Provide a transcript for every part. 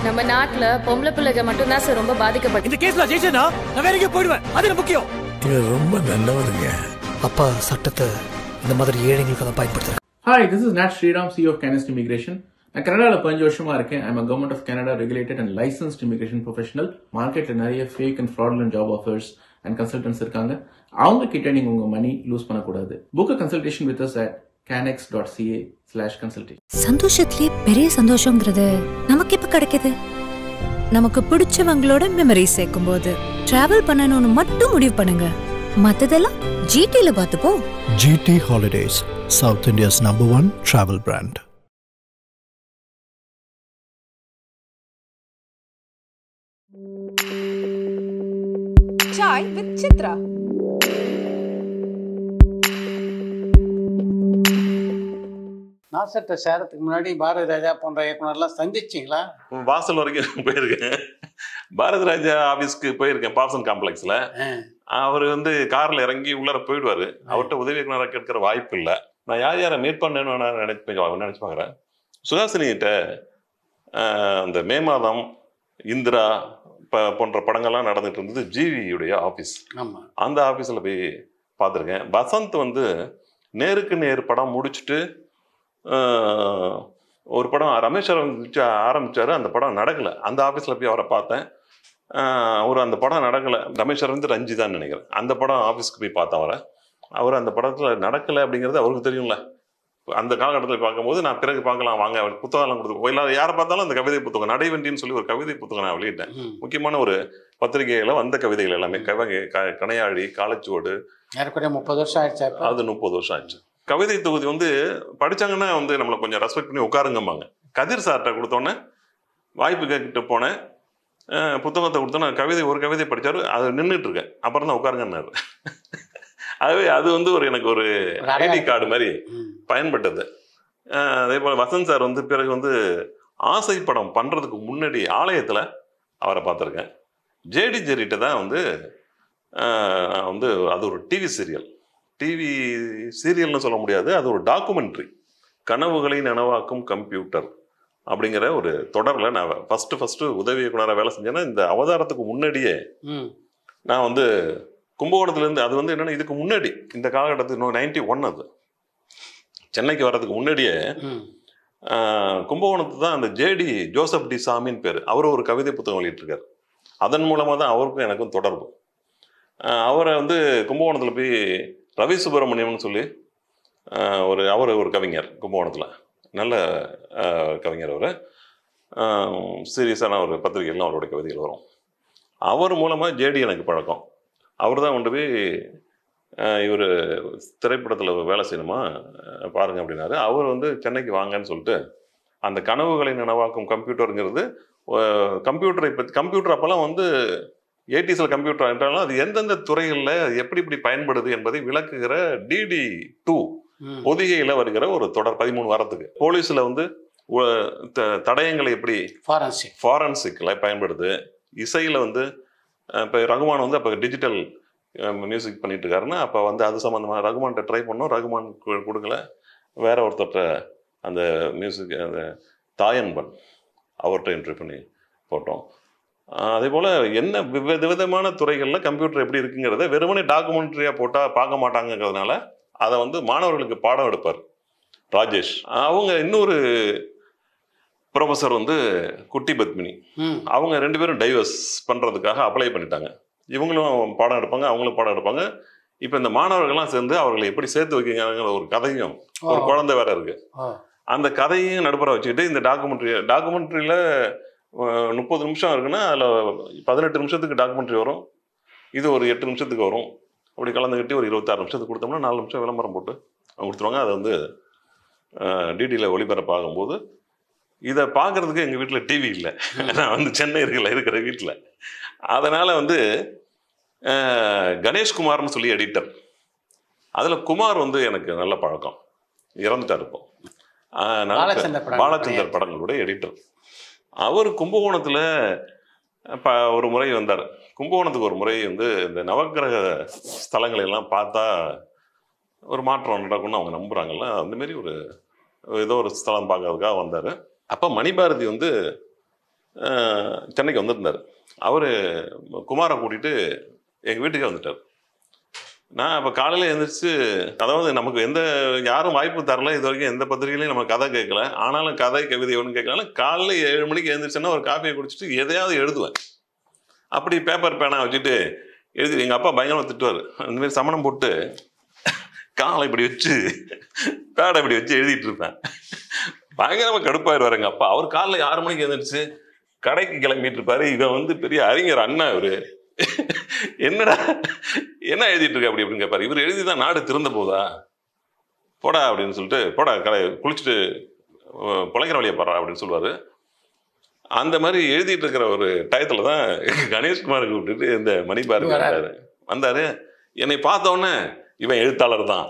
நம்ம நாட்டுல பொம்பளை பிள்ளைங்க மட்டும்தான் சார் ரொம்ப பாதிக்கப்பட்டு இந்த கேஸ்ல ஜெயிச்சேன்னா நான் வேற எங்கேயும் போயிடுவேன் அது எனக்கு முக்கியம் இவர் ரொம்ப நல்லவருங்க அப்பா சட்டத்தை இந்த மாதிரி ஏழைங்களுக்கு தான் பயன்படுத்துறாங்க hi this is not Sriram C of Canext immigration நான் கனடாவில் பதினஞ்சு வருஷமா இருக்கேன் I'm government of Canada regulated and licensed immigration professional மார்க்கெட்ல நிறைய fake and fraudulent job offers and consultants இருக்காங்க அவங்க கிட்ட நீங்க உங்க மணி லூஸ் பண்ணக்கூடாது book consultation with us at Canext dot CA slash consultation சந்தோஷத்திலே பெரிய சந்தோஷங்கிறது நமக்கு இப்ப கிடைக்குது நமக்கு பிடிச்சவங்களோட மெமரி சேர்க்கும் போது டிராவல் பண்ணணும்னு மட்டும் முடிவு பண்ணுங்க மத்ததெல்லாம் ஜிடில பார்த்துப்போம் GT Holidays, South India's number one travel brand. Chai with Chitra. நாசத்தை சேரத்துக்கு முன்னாடி பாரதி ராஜா போன்ற இயக்குனர்லாம் சந்திச்சிங்களா வாசல் வரைக்கும் போயிருக்கேன் பாரதி ராஜா ஆபீஸ்க்கு போயிருக்கேன் பார்சன் காம்ப்ளெக்ஸ்ல அவர் வந்து கார்ல இறங்கி உள்ளார போயிடுவாரு அவர்கிட்ட உதவி இயக்குனராக கேட்கிற வாய்ப்பு இல்லை நான் யார் யாரை மீட் பண்ணேன்னு வேணா நினைச்சு நினைச்சு பார்க்குறேன் சுஹாசினிகிட்ட ஆஹ், அந்த மே மாதம் இந்திரா ப- போன்ற படங்கள்லாம் நடந்துட்டு இருந்தது ஜிவியுடைய ஆபீஸ் ஆமா அந்த ஆஃபீஸில் போய் பார்த்துருக்கேன் வசந்த் வந்து நேருக்கு நேர் படம் முடிச்சுட்டு ஆஹ், ஒரு படம் ரமேஷ் ஆரம்பிச்சு ஆரம்பிச்சாரு அந்த படம் நடக்கலை அந்த ஆஃபீஸில் போய் அவரை பார்த்தேன் ஆஹ், அவர் அந்த படம் நடக்கலை ரமேஷ் அரவிந்த் ரஞ்சி தான் நினைக்கிறேன் அந்த படம் ஆஃபீஸ்க்கு போய் பார்த்தேன் அவரை அவர் அந்த படத்தில் நடக்கலை அப்படிங்கிறது அவருக்கு தெரியும்ல அந்த காலகட்டத்தில் பார்க்கும்போது நான் பிறகு பார்க்கலாம் வாங்க அவர் புத்தகம்லாம் கொடுத்து எல்லாரும் யாரை பார்த்தாலும் அந்த கவிதை புத்தகம் நடைவண்டின்னு சொல்லி ஒரு கவிதை புத்தகம் நான் வெளியிட்டேன் ம். முக்கியமான ஒரு பத்திரிகையில வந்த கவிதைகள் எல்லாமே கவகை க- கணையாழி காலச்சுவடு ஏறக்குறைய முப்பது வருஷம் ஆயிடுச்சா இப்போ அது முப்பது வருஷம் ஆச்சு கவிதை தொகுதி வந்து படிச்சாங்கன்னா வந்து நம்மளை கொஞ்சம் ரெஸ்பெக்ட் பண்ணி உட்காருங்கம்பாங்க கதிர் சார்கிட்ட கொடுத்தோன்னே வாய்ப்பு கேட்டுட்டு போனேன் அஹ் புத்தகத்தை கொடுத்தோன்னே கவிதை ஒரு கவிதை படிச்சாரு அது நின்றுட்டு இருக்கேன் அப்புறம் தான் உட்காருங்கன்னாரு அதுவே அது வந்து ஒரு எனக்கு ஒரு ஒரு ஐடி அடையாளம். கார்டு மாதிரி ம். பயன்பட்டது அஹ் அதே போல் வசந்த் சார் வந்து பிறகு வந்து ஆசை படம் பண்ணுறதுக்கு முன்னாடி ஆலயத்தில் அவரை பார்த்துருக்கேன் ஜேடி ஜெரிட்ட தான் வந்து அஹ், நான் வந்து அது ஒரு டிவி சீரியல் டிவி சீரியல்னு சொல்ல முடியாது அது ஒரு டாக்குமெண்ட்ரி கனவுகளை நனவாக்கும் கம்ப்யூட்டர் அப்படிங்கிற ஒரு தொடரில் நான் ஃபஸ்ட்டு ஃபஸ்ட்டு உதவி இயக்குனராக வேலை செஞ்சேன்னா இந்த அவதாரத்துக்கு முன்னாடியே ம் நான் வந்து கும்பகோணத்துலேருந்து அது வந்து என்னன்னா இதுக்கு முன்னாடி இந்த காலகட்டத்துக்கு இன்னும் நைன்டி ஒன் அது சென்னைக்கு வர்றதுக்கு முன்னாடியே ம் ஆஹ், கும்பகோணத்து தான் அந்த ஜேடி ஜோசப் டி சாமின்னு பேர் அவர் ஒரு கவிதை புத்தகம் வெளியிட்டிருக்காரு அதன் மூலமாக தான் அவருக்கும் எனக்கும் தொடர்பு ஆஹ், அவரை வந்து கும்பகோணத்தில் போய் ரவி சுப்பிரமணியம்னு சொல்லி ஆஹ், ஒரு அவர் ஒரு கவிஞர் கும்பகோணத்தில் நல்ல ஆஹ், கவிஞர் அவர் சீரியஸான ஒரு பத்திரிகைலாம் அவருடைய கவிதைகள் வரும் அவர் மூலமாக ஜேடி எனக்கு பழக்கம் அவர் தான் கொண்டு போய் இவர் திரைப்படத்தில் வேலை செய்யணுமா அஹ் பாருங்க அப்படின்னாரு அவர் வந்து சென்னைக்கு வாங்கன்னு சொல்லிட்டு அந்த கனவுகளை நனவாக்கும் கம்ப்யூட்டருங்கிறது கம்ப்யூட்டரை பற்றி கம்ப்யூட்டர் அப்போல்லாம் வந்து எயிட்டிஸில் கம்ப்யூட்டர் என்றாலும் அது எந்தெந்த துறைகளில் எப்படி இப்படி பயன்படுது என்பதை விளக்குகிற டிடி டூ ம் பொதிகையில் வருகிற ஒரு தொடர் பதிமூணு வாரத்துக்கு போலீஸில் வந்து உ- த- தடயங்களை எப்படி ஃபாரன்சிக் ஃபாரன்சிக்கில் பயன்படுது இசையில் வந்து இப்போ ரகுமான் வந்து அப்போ டிஜிட்டல் மியூசிக் பண்ணிட்டு இருக்காருன்னா அப்போ வந்து அது சம்மந்தமாக ரகுமான்கிட்ட ட்ரை பண்ணோம் ரகுமான் கு- கொடுக்கல வேற ஒருத்தர்கிட்ட அந்த மியூசிக் அந்த தாயன்பன் அவர்கிட்ட என்ட்ரி பண்ணி போட்டோம் ஆஹ் அதே போல் என்ன வித விதமான துறைகளில் கம்ப்யூட்டர் எப்படி இருக்குங்கிறத வெறுமனே டாக்குமெண்ட்ரியாக போட்டால் பார்க்க மாட்டாங்கங்கிறதுனால அதை வந்து மாணவர்களுக்கு பாடம் எடுப்பார் ராஜேஷ் அவங்க இன்னொரு ப்ரொஃபஸர் வந்து குட்டி பத்மினி ம் அவங்க ரெண்டு பேரும் டைவர்ஸ் பண்ணுறதுக்காக அப்ளை பண்ணிட்டாங்க இவங்களும் பாடம் எடுப்பாங்க அவங்களும் பாடம் எடுப்பாங்க இப்போ இந்த மாணவர்கள்லாம் சேர்ந்து அவர்களை எப்படி சேர்த்து வைக்கங்கிற ஒரு கதையும் ஒரு ஓ. குழந்தை வேற இருக்கு ஓ அந்த கதையும் நடுப்புற வச்சுக்கிட்டு இந்த டாக்குமெண்ட்ரி டாக்குமெண்ட்ரியில் முப்பது நிமிஷம் இருக்குன்னா அதில் பதினெட்டு நிமிஷத்துக்கு டாக்குமெண்ட்ரி வரும் இது ஒரு எட்டு நிமிஷத்துக்கு வரும் அப்படி கலந்துக்கிட்டு ஒரு இருபத்தாறு நிமிஷத்துக்கு கொடுத்தோம்னா நாலு நிமிஷம் விளம்பரம் போட்டு அவங்க கொடுத்துருவாங்க அதை வந்து டிடியில் ஒளிபரப்பாகும்போது இதை பார்க்கறதுக்கு எங்கள் வீட்டில் டிவி இல்லை நான் வந்து சென்னை இருக்குல்ல இருக்கிற வீட்டில் அதனால் வந்து அஹ், கணேஷ்குமார்னு சொல்லி எடிட்டர் அதில் குமார் வந்து எனக்கு நல்ல பழக்கம் இறந்துட்டார் இப்போ அஹ், நல்ல- பாலச்சந்தர் படங்கள் பாலச்சந்தர் படங்களுடைய எடிட்டர் அவர் கும்பகோணத்தில் ப ஒரு முறை வந்தார் கும்பகோணத்துக்கு ஒரு முறை வந்து இந்த நவக்கிரக ஸ்தலங்களை எல்லாம் பார்த்தா ஒரு மாற்றம் நடக்கும்னு அவங்க நம்புகிறாங்கல்ல அந்த மாதிரி ஒரு ஏதோ ஒரு ஸ்தலம் பார்க்கறதுக்காக வந்தார் அப்போ மணிபாரதி வந்து அஹ், சென்னைக்கு வந்திருந்தார் அவர் குமாரை கூட்டிகிட்டு எங்கள் வீட்டுக்கே வந்துட்டார் நான் அப்போ காலையில் எழுந்திரிச்சு அதாவது நமக்கு எந்த யாரும் வாய்ப்பு தரல இது வரைக்கும் எந்த பத்திரிகையிலையும் நம்ம கதை கேட்கல ஆனாலும் கதை கவிதை ஒன்றும் கேட்கல காலைல ஏழு மணிக்கு எழுந்திரிச்சேன்னா ஒரு காஃபியை குடிச்சிட்டு எதையாவது எழுதுவேன் அப்படி பேப்பர் பேனா வச்சுட்டு எழுதி எங்கள் அப்பா பயங்கரமாக திட்டுவார் அந்த மாதிரி சமணம் போட்டு காலை இப்படி வச்சு பேடை இப்படி வச்சு எழுதிட்டு இருப்பேன் பயங்கரமாக கடுப்பாயிருவார் எங்கள் அப்பா அவர் காலைல ஆறு மணிக்கு எழுந்திரிச்சு கடைக்கு கிளம்பிட்டு இருப்பாரு இவன் வந்து பெரிய அறிஞர் அண்ணா இவரு என்னடா என்ன எழுதிட்டு இருக்க அப்படி அப்படின்னு கேட்பாரு இவர் எழுதிதான் நாடு திறந்த போதா போடா அப்படின்னு சொல்லிட்டு போடா கடை குளிச்சுட்டு அஹ், பிழைக்கிற வழியை பாடுறா அப்படின்னு சொல்லுவாரு அந்த மாதிரி எழுதிட்டு இருக்கிற ஒரு டயத்துல தான் கணேஷ்குமாருக்கு விட்டுட்டு இந்த மணிபாரதி வராரு. வந்தாரு வந்தாரு என்னை பார்த்த உடனே இவன் எழுத்தாளர் தான்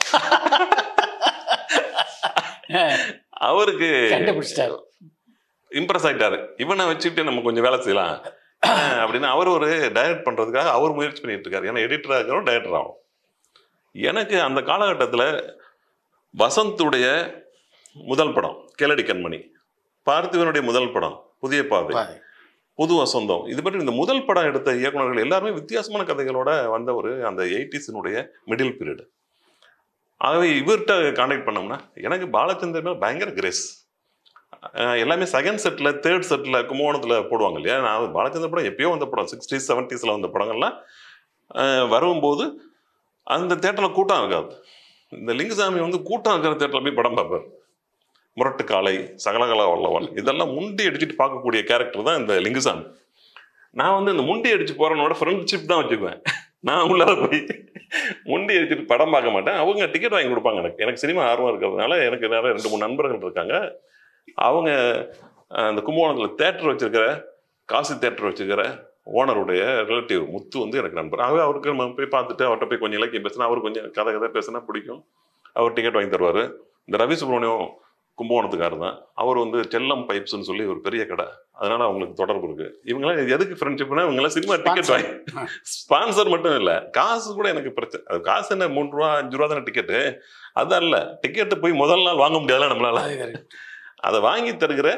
அவருக்கு கண்டுபிடிச்சிட்டாரு இம்ப்ரெஸ் ஆயிட்டாரு இவனை வச்சுட்டு நம்ம கொஞ்சம் வேலை செய்யலாம் அஹ் அப்படின்னு அவர் ஒரு டைரக்ட் பண்றதுக்காக அவர் முயற்சி பண்ணிட்டு இருக்காரு ஏன்னா எடிட்டராக இருக்கிறோம் டைரக்டர் ஆகும் எனக்கு அந்த காலகட்டத்தில் வசந்துடைய முதல் படம் கேளடி கண்மணி பார்த்திவனுடைய முதல் படம் புதிய பாதை பாரு. புது வசந்தம் இது பற்றி இந்த முதல் படம் எடுத்த இயக்குனர்கள் எல்லாருமே வித்தியாசமான கதைகளோட வந்த ஒரு அந்த எயிட்டிஸினுடைய மிடில் பீரியட் ஆகவே இவர்கிட்ட காண்டாக்ட் பண்ணோம்னா எனக்கு பாலச்சந்தர் மேல பயங்கர கிரேஸ் எல்லாமே செகண்ட் செட்டில் தேர்ட் செட்டில் கும்பகோணத்தில் போடுவாங்க இல்லையா நான் பாலச்சந்தர் படம் எப்பயோ வந்த படம் சிக்ஸ்டீஸ் செவன்ட்டீஸில் வந்த படங்கள்லாம் அஹ், வரும்போது அந்த தேட்டரில் கூட்டம் இருக்காது இந்த லிங்குசாமி வந்து கூட்டம் இருக்கிற தேட்டரில் போய் படம் பார்ப்பார் முரட்டு காளை சகலகலா வல்லவன் இதெல்லாம் முண்டி அடிச்சுட்டு பார்க்கக்கூடிய கேரக்டர் தான் இந்த லிங்குசாமி நான் வந்து இந்த முண்டி அடிச்சு போறவனோட ஃப்ரெண்ட்ஷிப் தான் வச்சுக்குவேன் நான் உள்ளார போய் முண்டி அடிச்சுட்டு படம் பார்க்க மாட்டேன் அவங்க டிக்கெட் வாங்கி கொடுப்பாங்க எனக்கு எனக்கு சினிமா ஆர்வம் இருக்கிறதுனால எனக்கு நிறைய ரெண்டு மூணு நண்பர்கள் இருக்காங்க அவங்க அஹ், அந்த கும்பகோணத்தில் தேட்டர் வச்சிருக்கிற காசி தேட்டர் வச்சிருக்கிற ஓனருடைய ரிலேட்டிவ் முத்து வந்து எனக்கு நண்பர் ஆகவே அவருக்கு நம்ம போய் பார்த்துட்டு அவர்கிட்ட போய் கொஞ்சம் இலக்கியம் பேசினா அவர் கொஞ்சம் கதை கதை பேசினா பிடிக்கும் அவர் டிக்கெட் வாங்கி தருவார் இந்த ரவி சுப்ரமணியம் கும்பகோணத்துக்காரர் தான் அவர் வந்து செல்லம் பைப்ஸ்னு சொல்லி ஒரு பெரிய கடை அதனால அவங்களுக்கு தொடர்பு இருக்கு இவங்களாம் எதுக்கு ஃப்ரெண்ட்ஷிப்னா இவங்கெல்லாம் சினிமா டிக்கெட் வாங்கி ஸ்பான்சர் மட்டும் இல்லை காசு கூட எனக்கு பிரச்சனை அது காசு என்ன மூணு ரூபா அஞ்சு ரூபா தானே டிக்கெட்டு அதான் இல்லை டிக்கெட்டு போய் முதல் நாள் வாங்க முடியாதுல நம்மளால அது correct. அதை வாங்கி தருகிற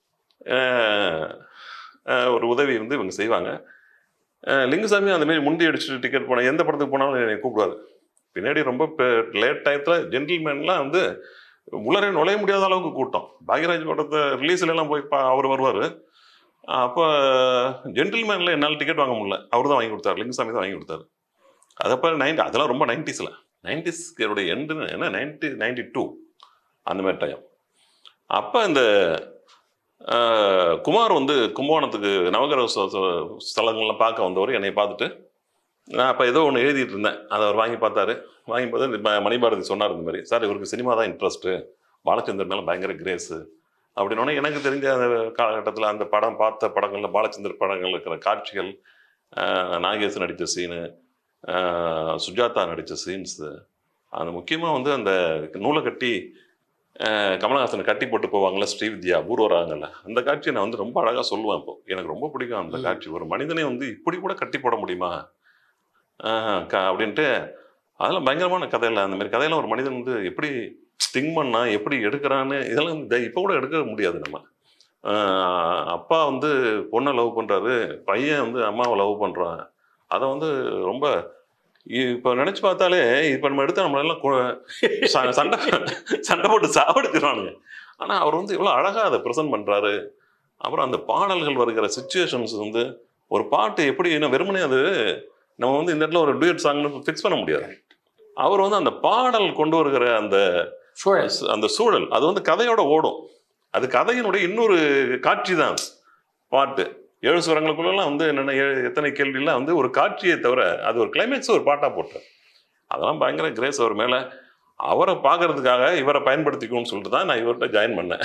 அஹ், அஹ், ஒரு உதவி வந்து இவங்க செய்வாங்க அஹ், லிங்குசாமி அந்த மாதிரி முண்டி அடிச்சுட்டு டிக்கெட் போன எந்த படத்துக்கு போனாலும் என்னை கூப்பிடுவாரு பின்னாடி ரொம்ப லேட் டயத்தில் ஜென்டில்மேன்லாம் வந்து உள்ளரே நுழைய முடியாத அளவுக்கு கூட்டம் பாக்யராஜ் படத்தை ரிலீஸ்ல எல்லாம் போய் பா- அவர் வருவார் அப்போ ஜென்டில்மேனில் என்னால் டிக்கெட் வாங்க முடியல அவர் தான் வாங்கி கொடுத்தாரு லிங்குசாமி தான் வாங்கி கொடுத்தாரு அதப்போ நைன்டி அதெல்லாம் ரொம்ப நைன்டிஸில் நைன்டிஸ்களுடைய எண்டு என்ன நைன்டி நைன்டி டூ அந்த மாதிரி டைம் அப்போ இந்த ஆஹ், குமார் வந்து கும்பகோணத்துக்கு நவகிரக ஸ்த- ஸ்த- ஸ்தலங்கள்லாம் பார்க்க வந்தவர் என்னை பார்த்துட்டு நான் அப்போ ஏதோ ஒன்று எழுதிட்டு இருந்தேன் அதை அவர் வாங்கி பார்த்தாரு வாங்கி பார்த்து இந்த ம- மணிபாரதி சொன்னார் இந்த மாதிரி சார் இவருக்கு சினிமா தான் இன்ட்ரெஸ்ட்டு பாலச்சந்தர் மேலே பயங்கர கிரேஸு அப்படின்னோடனே எனக்கு தெரிஞ்ச அந்த காலகட்டத்தில் அந்த படம் பார்த்த படங்களில் பாலச்சந்தர் படங்கள் இருக்கிற காட்சிகள் ஆஹ், நாகேஷ் நடித்த சீனு சுஜாதா நடித்த சீன்ஸு அந்த முக்கியமாக வந்து அந்த நூலை கட்டி ஆஹ், கமலஹாசனை கட்டி போட்டு போவாங்கள்ல ஸ்ரீவித்யா பூர்வராங்கல்ல அந்த காட்சியை நான் வந்து ரொம்ப அழகாக சொல்லுவேன் இப்போ எனக்கு ரொம்ப பிடிக்கும் அந்த ம். காட்சி ஒரு மனிதனை வந்து இப்படி கூட கட்டி போட முடியுமா ஆஹ், க- அப்படின்ட்டு அதெல்லாம் பயங்கரமான கதையில அந்த மாதிரி கதையெல்லாம் ஒரு மனிதன் வந்து எப்படி திங்க் பண்ணா எப்படி எடுக்கிறான்னு இதெல்லாம் வந்து இப்போ கூட எடுக்க முடியாது நம்ம ஆஹ், அப்பா வந்து பொண்ணை லவ் பண்றாரு பையன் வந்து அம்மாவை லவ் பண்றான் அதை வந்து ரொம்ப இப்போ நினைச்சு பார்த்தாலே இப்போ நம்ம எடுத்தா நம்மளெல்லாம் கு- ச- சண்டை சண்டை போட்டு சாவடிச்சிருவானுங்க ஆனால் அவர் வந்து இவ்வளோ அழகாக அதை ப்ரெசென்ட் பண்ணுறாரு அப்புறம் அந்த பாடல்கள் வருகிற சுச்சுவேஷன்ஸ் வந்து ஒரு பாட்டு எப்படி என்ன வெறுமனே அது நம்ம வந்து இந்த இடத்துல ஒரு டூயட் சாங்னு ஃபிக்ஸ் பண்ண முடியாது அவர் வந்து அந்த பாடல் கொண்டு வருகிற அந்த சூழல் அந்த சூழல் அது வந்து கதையோட ஓடும் அது கதையினுடைய இன்னொரு காட்சி தான் பாட்டு ஏழு சுரங்களுக்குள்ளலாம் வந்து என்னென்ன ஏழு- எத்தனை கேள்விலாம் வந்து ஒரு காட்சியை தவிர அது ஒரு கிளைமேக்ஸ் ஒரு பாட்டாக போட்டார் அதெல்லாம் பயங்கர கிரேஸ் அவர் மேலே அவரை பார்க்கறதுக்காக இவரை பயன்படுத்திக்கணும்னு சொல்லிட்டு தான் நான் இவர்கிட்ட ஜாயின் பண்ணேன்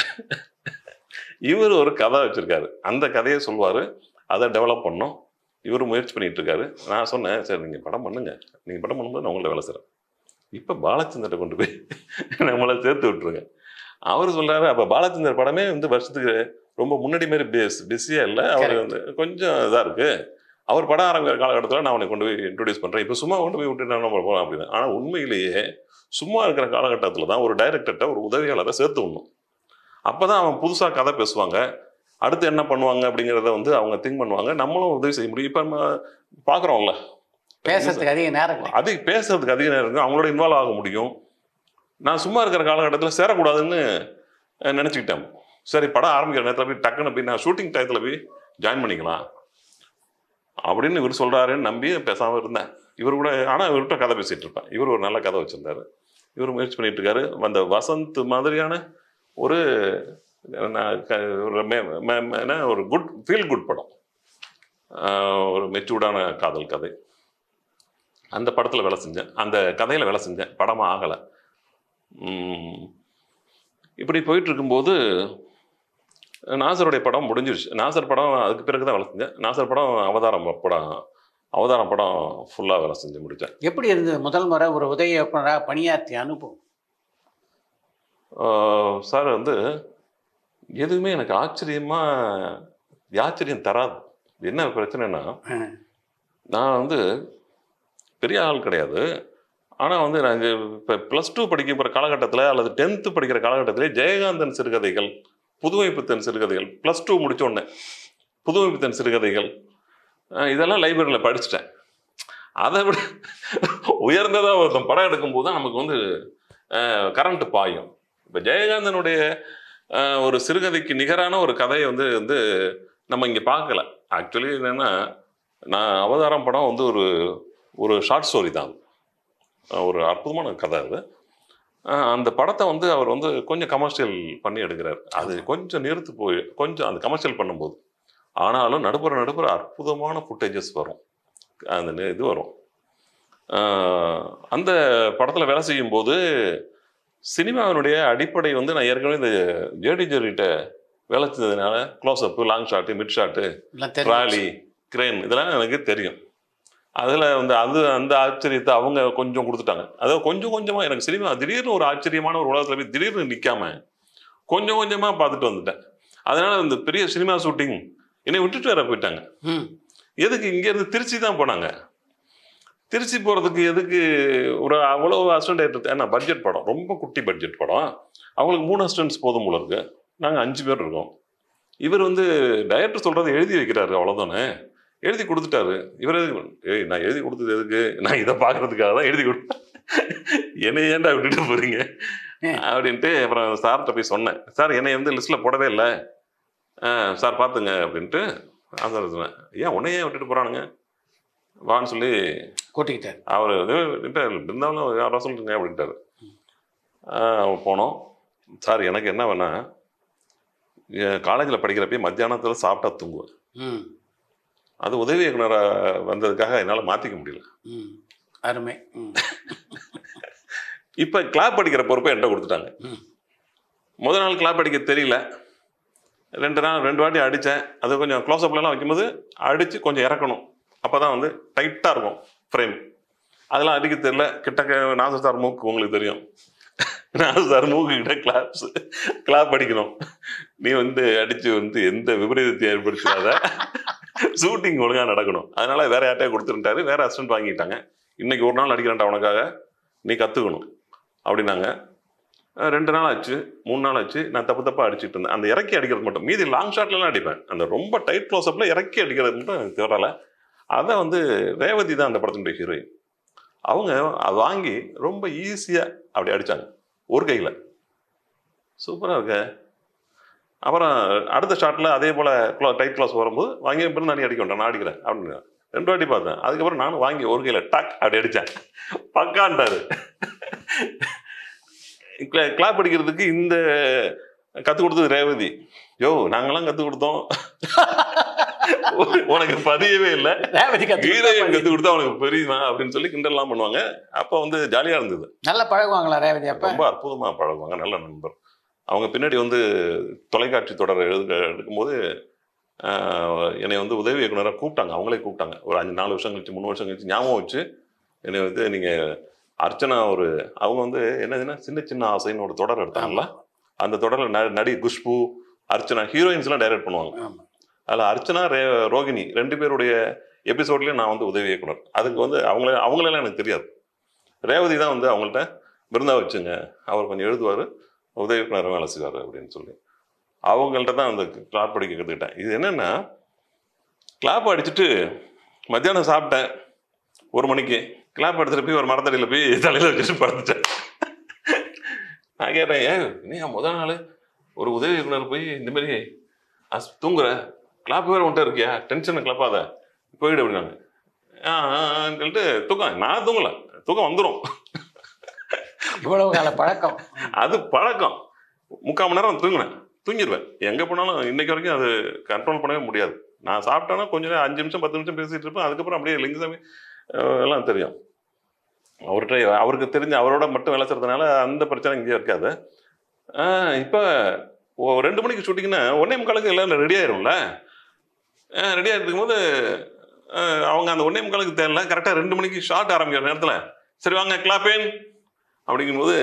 இவர் ஒரு கதை வச்சிருக்காரு அந்த கதையை சொல்வார் அதை டெவலப் பண்ணோம் இவர் முயற்சி பண்ணிட்டு இருக்காரு நான் சொன்னேன் சரி நீங்கள் படம் பண்ணுங்க நீங்கள் படம் பண்ணும்போது நான் உங்கள்ட்ட வேலை செய்கிறேன் இப்போ பாலச்சந்தரை கொண்டு போய் நம்மளை சேர்த்து விட்டுருங்க அவர் சொல்றாரு அப்போ பாலச்சந்தர் படமே வந்து வருஷத்துக்கு ரொம்ப முன்னாடி மாதிரி பிஸ் பிஸியாக இல்லை அவர் Correct. வந்து கொஞ்சம் இதாக இருக்கு அவர் படம் ஆரம்பிக்கிற காலகட்டத்தில் நான் அவனை கொண்டு போய் இன்ட்ரடியூஸ் பண்ணுறேன் இப்போ சும்மா கொண்டு போய் விட்டு நான் நம்ம போகலாம் அப்படின்னு ஆனால் உண்மையிலேயே சும்மா இருக்கிற காலகட்டத்தில் தான் ஒரு டைரக்டர்கிட்ட ஒரு உதவியாளரை சேர்த்து விடணும் அப்போ தான் அவன் புதுசாக கதை பேசுவாங்க அடுத்து என்ன பண்ணுவாங்க அப்படிங்கிறத வந்து அவங்க திங்க் பண்ணுவாங்க நம்மளும் உதவி செய்ய முடியும் இப்போ நம்ம பார்க்குறோம்ல பேசுறதுக்கு அதிக நேரம் இல்லை அதிக பேசுறதுக்கு அதிக நேரம் இருக்கும் அவங்களோட இன்வால்வ் ஆக முடியும் நான் சும்மா இருக்கிற காலகட்டத்தில் சேரக்கூடாதுன்னு அஹ், நினைச்சுக்கிட்டேன் சரி படம் ஆரம்பிக்கிற நேரத்தில் போய் டக்குன்னு போய் நான் ஷூட்டிங் டயத்தில் போய் ஜாயின் பண்ணிக்கலாம் அப்படின்னு இவர் சொல்றாருன்னு நம்பி பேசாமல் இருந்தேன் இவர் கூட ஆனால் இவர்கிட்ட கதை பேசிட்டு இருப்பேன் இவர் ஒரு நல்ல கதை வச்சிருந்தாரு இவர் முயற்சி பண்ணிட்டு இருக்காரு அந்த வசந்த் மாதிரியான ஒரு நான் க- ஒரு மே- மே- மே- என்ன ஒரு குட் ஃபீல் குட் படம் ஆஹ் ஒரு மெச்சூர்டான காதல் கதை அந்த படத்தில் வேலை செஞ்சேன் அந்த கதையில் வேலை செஞ்சேன் படமாக ஆகலை இப்படி போயிட்டு இருக்கும்போது நாசருடைய படம் முடிஞ்சிருச்சு நாசர் படம் அதுக்கு பிறகு தான் வேலை செஞ்சேன் நாசர் படம் அவதாரம் படம் அவதாரம் படம் ஃபுல்லாக வேலை செஞ்சு முடித்தேன் எப்படி இருந்தது முதல் முறை ஒரு உதவி இயக்குனராக பணியாற்றிய அனுபவம் சார் வந்து எதுவுமே எனக்கு ஆச்சரியமாக ஆச்சரியம் தராது என்ன பிரச்சனைனா ஆ. நான் வந்து பெரிய ஆள் கிடையாது ஆனால் வந்து நான் இப்போ ப்ளஸ் டூ படிக்கிற காலகட்டத்தில் அல்லது டென்த்து படிக்கிற காலகட்டத்திலே ஜெயகாந்தன் சிறுகதைகள் புதுமைப்பித்தன் சிறுகதைகள் ப்ளஸ் டூ முடிச்ச உடனே புதுமைப்பித்தன் சிறுகதைகள் அஹ் இதெல்லாம் லைப்ரரியில் படிச்சுட்டேன் அதை விட உயர்ந்ததாக ஒருத்தன் படம் எடுக்கும்போது தான் நமக்கு வந்து கரண்ட் பாயும் இப்போ ஜெயகாந்தனுடைய அஹ், ஒரு சிறுகதைக்கு நிகரான ஒரு கதையை வந்து வந்து நம்ம இங்கே பார்க்கல ஆக்சுவலி என்னென்னா நான் அவதாரம் படம் வந்து ஒரு ஒரு ஷார்ட் ஸ்டோரி தான் அது. அஹ் ஒரு அற்புதமான கதை அது அஹ் அந்த படத்தை வந்து அவர் வந்து கொஞ்சம் கமர்ஷியல் பண்ணி எடுக்கிறார் அது கொஞ்சம் நிறுத்து போய் கொஞ்சம் அந்த கமர்ஷியல் பண்ணும்போது ஆனாலும் நடுப்புற நடுப்புற அற்புதமான ஃபுட்டேஜஸ் வரும் அந்த நி- இது வரும் அஹ் அந்த படத்தில் வேலை செய்யும்போது சினிமாவினுடைய அடிப்படை வந்து நான் ஏற்கனவே இந்த ஜேடி ஜெரிட்ட வேலை செஞ்சதுனால close up long shot mid shot எல்லாம் தெரியும் ட்ராலி கிரேன் இதெல்லாம் எனக்கு தெரியும் அதில் வந்து அது அந்த ஆச்சரியத்தை அவங்க கொஞ்சம் கொடுத்துட்டாங்க அதாவது கொஞ்சம் கொஞ்சமாக எனக்கு சினிமா திடீர்னு ஒரு ஆச்சரியமான ஒரு உலகத்தில் போய் திடீர்னு நிற்காம கொஞ்சம் கொஞ்சமாக பார்த்துட்டு வந்துட்டேன் அதனால இந்த பெரிய சினிமா ஷூட்டிங் என்னை விட்டுட்டு வேற போயிட்டாங்க ம் எதுக்கு இங்கேருந்து திருச்சி தான் போனாங்க திருச்சி போகிறதுக்கு எதுக்கு ஒரு அவ்வளோ அசிஸ்டன்ட் டைரக்டர் ஏன்னா பட்ஜெட் படம் ரொம்ப குட்டி பட்ஜெட் படம் அவங்களுக்கு மூணு அசிஸ்டன்ட்ஸ் போதும் போல இருக்கு நாங்கள் அஞ்சு பேர் இருக்கோம் இவர் வந்து டைரக்டர் சொல்கிறத எழுதி வைக்கிறாரு அவ்வளோதானே எழுதி கொடுத்துட்டாரு இவர் எதுக்கு ஏய் நான் எழுதி கொடுத்தது எதுக்கு நான் இதை பார்க்கறதுக்காக தான் எழுதி கொடுத்தேன் என்னை ஏன்டா விட்டுட்டு போறீங்க அப்படின்ட்டு அப்புறம் சார்கிட்ட போய் சொன்னேன் சார் என்னை வந்து லிஸ்ட்டில் போடவே இல்லை சார் பார்த்துங்க அப்படின்ட்டு ஆ சார் சொன்னேன் ஏன் உன்னை ஏன் விட்டுட்டு போகிறானுங்க வான்னு சொல்லி கூட்டிக்கிட்டாரு அவர் இருந்தாலும் யாரோ சொல்லுங்க அப்படின்ட்டாரு ஆஹ் போனோம் சார் எனக்கு என்ன வேணா காலேஜில் படிக்கிறப்பயே மத்தியானத்தில் சாப்பிட்டா தூங்குவேன் ம் அது உதவி இயக்குனராக வந்ததுக்காக என்னால் மாற்றிக்க முடியல ம் அருமை ம் இப்போ கிளாப் அடிக்கிற பொறுப்பை என்கிட்ட கொடுத்துட்டாங்க ம். முத நாள் கிளாப் அடிக்க தெரியல ரெண்டு நாள் ரெண்டு வாட்டி அடித்தேன் அது கொஞ்சம் க்ளோஸ்அப்லாம் வைக்கும்போது அடித்து கொஞ்சம் இறக்கணும் அப்போ தான் வந்து டைட்டாக இருக்கும் ஃப்ரேம் அதெல்லாம் அடிக்க தெரியல கிட்டக்க நாசர் சார் மூக்கு உங்களுக்கு தெரியும் நாசர் சார் மூக்கு கிட்ட கிளாப்ஸ் கிளாப் அடிக்கணும் நீ வந்து அடித்து வந்து எந்த விபரீதத்தை ஏற்படுத்தாத ஷூட்டிங் ஒழுங்காக நடக்கணும் அதனால வேற யார்ட்டையா கொடுத்துருட்டாரு வேற அசிஸ்டன்ட் வாங்கிட்டாங்க இன்னைக்கு ஒரு நாள் அடிக்கிறேன்டா உனக்காக நீ கற்றுக்கணும் அப்படின்னாங்க அஹ் ரெண்டு நாள் ஆச்சு மூணு நாள் ஆச்சு நான் தப்பு தப்பாக அடிச்சிட்டு இருந்தேன் அந்த இறக்கி அடிக்கிறது மட்டும் மீதி லாங் ஷாட்லலாம் அடிப்பேன் அந்த ரொம்ப டைட் க்ளோஸ்அப்பில் இறக்கி அடிக்கிறது மட்டும் எனக்கு தெரியல அதை வந்து ரேவதி தான் அந்த படத்தினுடைய ஹீரோயின் அவங்க அதை வாங்கி ரொம்ப ஈஸியாக அப்படி அடித்தாங்க ஒரு கையில் சூப்பராக இருக்க அப்புறம் அடுத்த ஷாட்டில் அதே போல் க்ளோ டைட் க்ளாஸ் வரும்போது வாங்கி பிறந்து நான் அடிக்க வேண்டாம் நான் அடிக்கிறேன் அப்படின்னு ரெண்டு வாட்டி பார்த்தேன் அதுக்கப்புறம் நானும் வாங்கி ஒரு கையில் டக் அப்படி அடித்தேன் பக்கான்ட்டாரு கிளாப் அடிக்கிறதுக்கு இந்த கற்றுக் கொடுத்தது ரேவதி யோ நாங்கெல்லாம் கற்றுக் கொடுத்தோம் உனக்கு பதியவே இல்லை ரேவதி ஹீரோயின் கத்து கற்றுக் கொடுத்தா உனக்கு பெரியமா அப்படின்னு சொல்லி கிண்டல்லாம் பண்ணுவாங்க அப்போ வந்து ஜாலியாக இருந்தது நல்லா பழகுவாங்களா ரேவதி அப்ப ரொம்ப அற்புதமா பழகுவாங்க நல்ல நண்பர் அவங்க பின்னாடி வந்து தொலைக்காட்சி தொடர் எழுத எடுக்கும்போது ஆஹ், என்னை வந்து உதவி இயக்குனராக கூப்பிட்டாங்க அவங்களே கூப்பிட்டாங்க ஒரு அஞ்சு நாலு வருஷம் கழிச்சு மூணு வருஷம் கழிச்சு ஞாபகம் வச்சு என்னை வந்து நீங்கள் அர்ச்சனா ஒரு அவங்க வந்து என்னதுன்னா சின்ன சின்ன ஆசைன்னு ஒரு தொடர் எடுத்தாங்கல்ல அந்த தொடரில் ந நடி குஷ்பு அர்ச்சனா ஹீரோயின்ஸ்லாம் டைரக்ட் பண்ணுவாங்க ஆமா. அதில் அர்ச்சனா ரே ரோகிணி ரெண்டு பேருடைய எபிசோட்லேயும் நான் வந்து உதவி இயக்குனர் அதுக்கு வந்து அவங்கள அவங்களெல்லாம் எனக்கு தெரியாது ரேவதி தான் வந்து அவங்கள்ட்ட விருந்தா வச்சுங்க அவர் கொஞ்சம் எழுதுவார் உதவி இயக்குனர் வேலை செய்வார் அப்படின்னு சொல்லி அவங்கள்ட்ட தான் அந்த கிளாப் அடிக்க கற்றுக்கிட்டேன் இது என்னென்னா கிளாப் அடிச்சுட்டு மத்தியானம் சாப்பிட்டேன் ஒரு மணிக்கு கிளாப் எடுத்துட்டு போய் ஒரு மரத்தடியில் போய் தலையில் வச்சுட்டு படுத்துட்டேன் நான் கேட்டேன் ஏன் நீ முதல் நாள் ஒரு உதவி இயக்குனர் போய் இந்த மாதிரி அஸ் தூங்குற கிளாப் வேறு வந்துட்டு இருக்கியா டென்ஷனை கிளப்பாத போயிடு அப்படின்னாங்க ஆ ஆ, ஆன்னு சொல்லிட்டு தூக்கம் நான் தூங்கல தூக்கம் வந்துடும் இவ்வளவு கால பழக்கம் அது பழக்கம் முக்கால் மணி நேரம் தூங்கினேன் தூங்கிடுவேன் எங்கே போனாலும் இன்னைக்கு வரைக்கும் அது கண்ட்ரோல் பண்ணவே முடியாது நான் சாப்பிட்டேன்னா கொஞ்ச நேரம் அஞ்சு நிமிஷம் பத்து நிமிஷம் பேசிட்டு இருப்பேன் அதுக்கப்புறம் அப்படியே லிங்கசாமி அஹ், எல்லாம் தெரியும் அவர்கிட்ட அவருக்கு தெரிஞ்ச அவரோட மட்டும் வேலை செய்யறதுனால அந்த பிரச்சனை இங்கேயே இருக்காது இப்போ ரெண்டு மணிக்கு ஷூட்டிங்னா ஒன்னே முக்காலுக்கு எல்லாம் ரெடி ஆயிரும்ல ரெடி ஆகிருக்கும் போது அஹ், அவங்க அந்த ஒன்னே முக்காலுக்கு தேவையில்ல கரெக்டாக ரெண்டு மணிக்கு ஷார்ட் ஆரம்பிக்கிற நேரத்தில் சரி வாங்க கிளாப்பேன் அப்படிங்கும்போது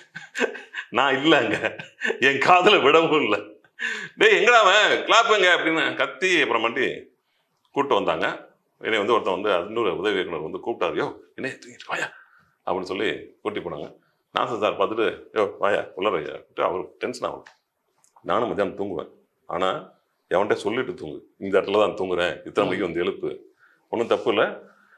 நான் இல்லைங்க என் காதுல விடவும் இல்லை டேய் எங்கடா அவன் கிளாப்புங்க அப்படின்னு கத்தி அப்புறம் மண்டி கூப்பிட்டு வந்தாங்க என்னை வந்து ஒருத்தன் வந்து இன்னொரு உதவி இயக்குனர் வந்து கூப்பிட்டாரு யோ என்ன தூங்கிட்டு வாயா அப்படின்னு சொல்லி கூட்டி போனாங்க நாசன் சார் பார்த்துட்டு யோ வாயா உள்ளறையா அவர் டென்ஷன் ஆகும் நானும் மத்தியானம் தூங்குவேன் ஆனால் எவன்கிட்ட சொல்லிட்டு தூங்கு இந்த இடத்துல தான் தூங்குறேன் இத்தனை மணிக்கு வந்து எழுப்பு ஒன்றும் தப்பு இல்லை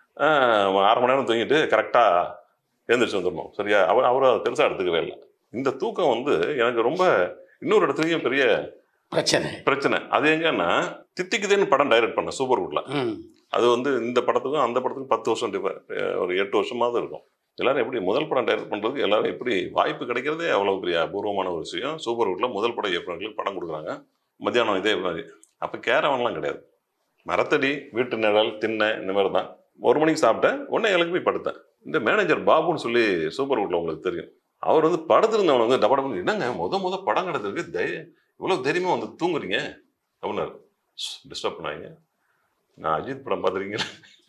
அரை மணி நேரம் தூங்கிட்டு கரெக்டாக எழுந்திரிச்சு வந்துடணும் சரியா அவர் அவர் அதை பெருசாக எடுத்துக்கவே இல்லை இந்த தூக்கம் வந்து எனக்கு ரொம்ப இன்னொரு இடத்துலையும் பெரிய பிரச்சனை பிரச்சனை அது எங்கன்னா தித்திக்குதேன்னு படம் டைரக்ட் பண்ணேன் சூப்பர் குட்ல ம் அது வந்து இந்த படத்துக்கும் அந்த படத்துக்கும் பத்து வருஷம் differ- அஹ் ஒரு எட்டு வருஷமாவது இருக்கும் எல்லாரும் எப்படி முதல் படம் டைரக்ட் பண்ணுறதுக்கு எல்லாரும் எப்படி வாய்ப்பு கிடைக்கிறதே அவ்வளோ பெரிய அபூர்வமான ஒரு விஷயம் சூப்பர் குட்ல முதல் படம் இயக்குனர்களுக்கு படம் கொடுக்குறாங்க மத்தியானம் இதே மாதிரி அப்போ கேரவன்லாம் கிடையாது மரத்தடி வீட்டு நிழல் திண்ணை இந்த மாதிரி தான் ஒரு மணிக்கு சாப்பிட்டேன் உடனே எனக்கு போய் படுத்தேன் இந்த மேனேஜர் பாபுன்னு சொல்லி சூப்பர் குட்ல உங்களுக்கு தெரியும் அவர் வந்து படுத்திருந்தவன் வந்து டபா டபா என்னங்க முத முத படம் கிடந்திருக்கு தை இவ்வளோ தைரியமாக வந்து தூங்குறீங்க அப்படின்னாரு டிஸ்டர்ப் பண்ணாங்க நான் அஜித் படம் பார்த்துருக்கீங்களா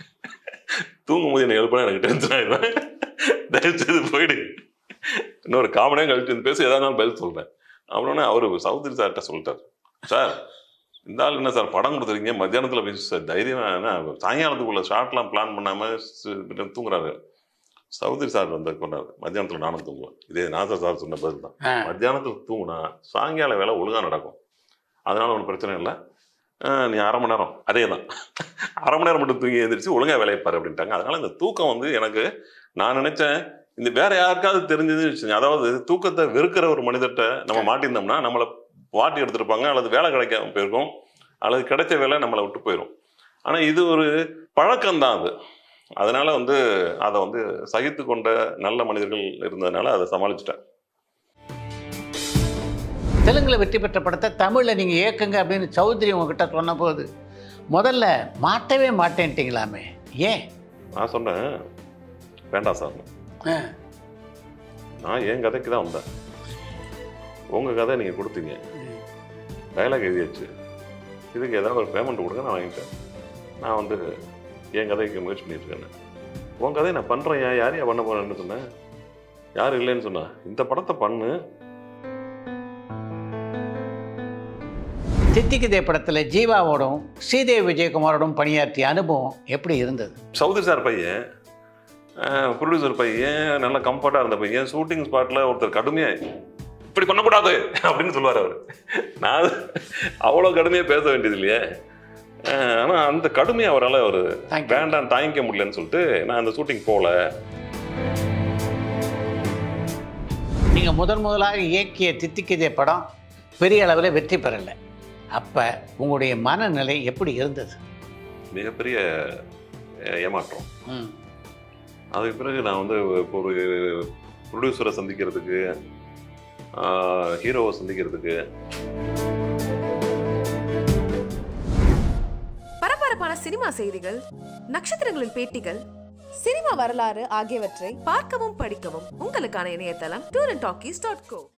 தூங்கும் போது என்ன எழுப்பினா எனக்கு டென்ஷன் ஆயிடுவேன் தயவு செய்து போயிடு இன்னொரு காமனே கழிச்சு வந்து பேசி எதா இருந்தாலும் பதில் சொல்கிறேன் அப்படின்னா அவர் சௌத்ரி சார்கிட்ட சொல்லிட்டார் சார் இந்த ஆள் என்ன சார் படம் கொடுத்துருக்கீங்க மத்தியானத்தில் பேசி சார் தைரியம் என்ன சாயங்காலத்துக்குள்ள ஷார்ட்லாம் பிளான் பண்ணாமல் தூங்குறாரு சௌத்ரி சார் வந்து கொண்டாரு மத்தியானத்தில் நானும் தூங்குவேன் இதே நாசர் சார் சொன்ன பதில் தான் ஆ. மத்தியானத்தில் தூங்குனா சாயங்கால வேலை ஒழுங்காக நடக்கும் அதனால ஒன்றும் பிரச்சனை இல்லை ஆஹ் நீ அரை மணி நேரம் அதே தான் அரை மணி நேரம் மட்டும் தூங்கி எழுந்திரிச்சு ஒழுங்கா வேலையை பாரு அப்படின்ட்டாங்க அதனால இந்த தூக்கம் வந்து எனக்கு நான் நினைச்சேன் இந்த வேற யாருக்காவது தெரிஞ்சதுன்னு வச்சுங்க அதாவது தூக்கத்தை வெறுக்கிற ஒரு மனிதர்கிட்ட நம்ம மாட்டியிருந்தோம்னா நம்மளை வாட்டி எடுத்திருப்பாங்க அல்லது வேலை கிடைக்காம போயிருக்கும் அல்லது கிடைச்ச வேலை நம்மளை விட்டு போயிடும் ஆனால் இது ஒரு பழக்கம்தான் அது அதனால வந்து அதை வந்து சகித்து கொண்ட நல்ல மனிதர்கள் இருந்ததுனால அதை சமாளிச்சிட்டேன் தெலுங்குல வெற்றி பெற்ற படத்தை தமிழில் நீங்கள் இயக்குங்க அப்படின்னு சௌத்ரி உங்ககிட்ட சொன்னபோது முதல்ல மாட்டவே மாட்டேன்ட்டீங்களாமே ஏன் நான் சொன்னேன் வேண்டாம் சார் ஆ, நான் என் கதைக்கு தான் வந்தேன் உங்கள் கதை நீங்கள் கொடுத்தீங்க டயலாக் எழுதியாச்சு இதுக்கு ஏதாவது ஒரு பேமெண்ட் கொடுங்க நான் வாங்கிட்டேன் நான் வந்து என் கதைக்கு முயற்சி பண்ணிட்டு இருக்கேன் உன் கதையை நான் பண்ணுறேன் யார் யாரையா பண்ண போறேன்னு சொன்னேன் யாரும் இல்லைன்னு சொன்னா இந்த படத்தை பண்ணு தித்திக்குதே படத்தில் ஜீவாவோடும் ஸ்ரீதேவி விஜயகுமாரோடும் பணியாற்றிய அனுபவம் எப்படி இருந்தது சௌத்ரி சார் பையன் ப்ரொடியூசர் பையன் நல்ல கம்ஃபர்ட்டாக இருந்த பையன் ஷூட்டிங் ஸ்பாட்டில் ஒருத்தர் கடுமையாக இப்படி பண்ணக்கூடாது அப்படின்னு சொல்லுவார் அவர் நான் அவ்வளோ கடுமையாக பேச வேண்டியது இல்லையே ஆனால் அந்த கடுமையை அவரால் அவர் Thank you. வேண்டாம் தாங்கிக்க முடியலன்னு சொல்லிட்டு நான் அந்த ஷூட்டிங் போகல நீங்கள் முதன் முதலாக இயக்கிய தித்திக்குதே படம் பெரிய அளவில் வெற்றி பெறலை அப்போ உங்களுடைய மனநிலை எப்படி இருந்தது மிகப்பெரிய அஹ், ஏமாற்றம் ம் அதுக்கு பிறகு நான் வந்து இப்போ ஒரு ப்ரொடியூசரை சந்திக்கிறதுக்கு ஹீரோவை சந்திக்கிறதுக்கு பரபரப்பான சினிமா செய்திகள் நட்சத்திரங்களின் பேட்டிகள் சினிமா வரலாறு ஆகியவற்றை பார்க்கவும் படிக்கவும் உங்களுக்கான இணையதளம் tour and talkies dot go